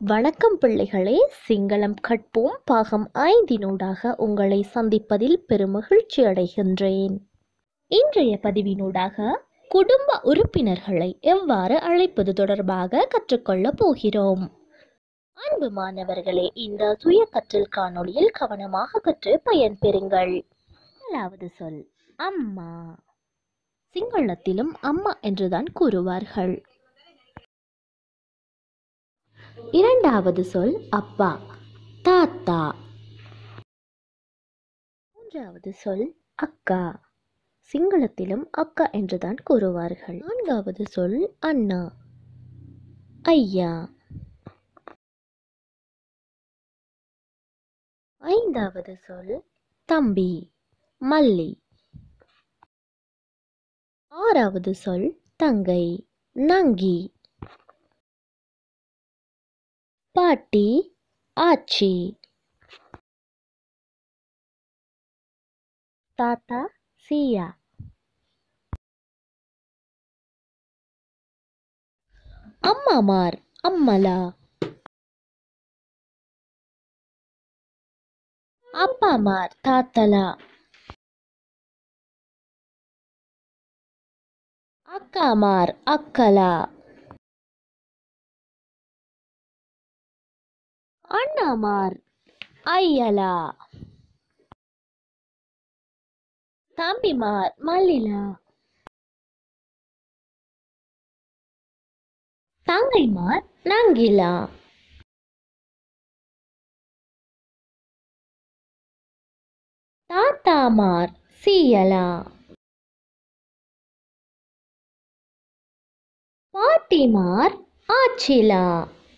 வணக்கம் பிள்ளைகளே சிங்களம் கற்போம் பாகம் ஐந்தினூடாக உங்களை சந்திப்பதில் பெருமகிழ்ச்சி அடைகின்றேன் இன்றைய பதிவினூடாக குடும்ப உறுப்பினர்களை எவ்வாறு அழைப்பது தொடர்பாக கற்றுக்கொள்ளப் போகிறோம் அன்பு மாணவர்களே இந்த சுய கற்றல் காணொளியில் கவனமாக கற்று பயன்பெறுங்கள் முதலாவது சொல் அம்மா சிங்களத்திலும் அம்மா என்றுதான் கூறுவார்கள் இரண்டாவது சொல் அப்பா தாத்தா மூன்றாவது சொல் அக்கா சிங்களத்திலும் அக்கா என்றுதான் கூறுவார்கள் நான்காவது சொல் அண்ணா ஐயா ஐந்தாவது சொல் தம்பி மல்லி ஆறாவது சொல் தங்கை நங்கி பாட்டி ஆச்சி தாத்தா சியா அம்மாமார் அம்மலா அப்பாமார் தாத்தலா அக்காமார் அக்கலா அண்ணாமார் ஐயலா தம்பிமார் மல்லிலா தங்கைமார் நங்கிலா தாத்தாமார் சீயலா பாட்டிமார் ஆச்சிலா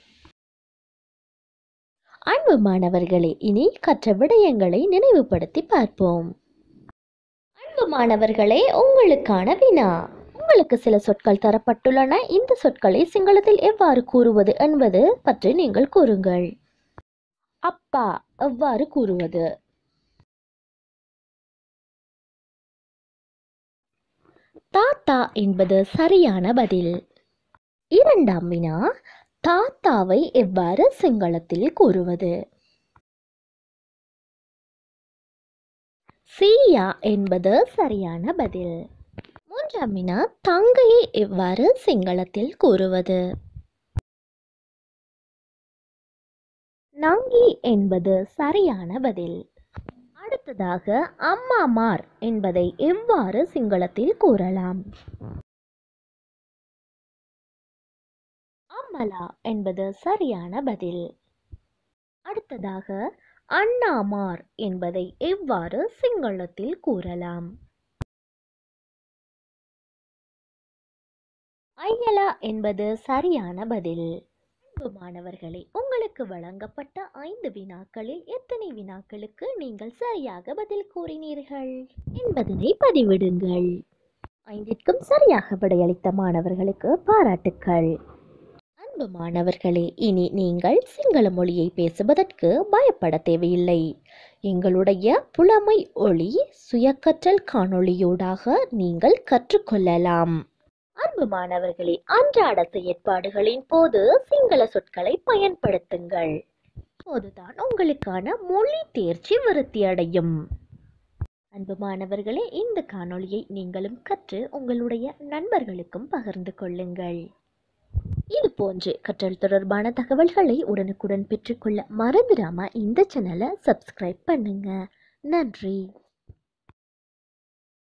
அன்பு மாணவர்களே இனி கற்ற விடயங்களை நினைவுபடுத்தி பார்ப்போம் அன்பு மாணவர்களே உங்களுக்கான வினா உங்களுக்கு சில சொற்கள் தரப்பட்டுள்ளன இந்த சொற்களை சிங்களத்தில் எவ்வாறு கூறுவது என்பது பற்றி நீங்கள் கூறுங்கள் அப்பா எவ்வாறு கூறுவது தாத்தா என்பது சரியான பதில் இரண்டாம் வினா தாத்தாவை எவ்வாறு சிங்களத்தில் கூறுவது சீயா என்பது சரியான பதில் மூன்றாம் வினா தங்கையை எவ்வாறு சிங்களத்தில் கூறுவது நங்கி என்பது சரியான பதில் அடுத்ததாக அம்மாமார் என்பதை எவ்வாறு சிங்களத்தில் கூறலாம் அம்மலா என்பது சரியான பதில் அடுத்ததாக அண்ணாமார் என்பதை எவ்வாறு சிங்களத்தில் கூறலாம் ஐயலா என்பது சரியான பதில் அன்பு மாணவர்களே உங்களுக்கு வழங்கப்பட்ட ஐந்து வினாக்களில் எத்தனை வினாக்களுக்கு நீங்கள் சரியாக பதில் கூறினீர்கள் என்பதனை பதிவிடுங்கள் ஐந்திற்கும் சரியாக விடையளித்த மாணவர்களுக்கு பாராட்டுக்கள் அன்பு மாணவர்களே இனி நீங்கள் சிங்கள மொழியை பேசுவதற்கு பயப்பட தேவையில்லை எங்களுடைய புலமை ஒளி சுயக்கற்றல் காணொளியூடாக நீங்கள் கற்றுக்கொள்ளலாம் அன்பு மாணவர்களே அன்றாட செயற்பாடுகளின் போது சிங்கள சொற்களை பயன்படுத்துங்கள் அப்போதுதான் உங்களுக்கான மொழி தேர்ச்சி விருத்தி அடையும் அன்பு மாணவர்களே இந்த காணொளியை நீங்களும் கற்று உங்களுடைய நண்பர்களுக்கும் பகிர்ந்து கொள்ளுங்கள் இது போன்று கற்றல் தொடர்பான தகவல்களை உடனுக்குடன் பெற்றுக்கொள்ள மறந்துடாம இந்த சேனலை சப்ஸ்கிரைப் பண்ணுங்க நன்றி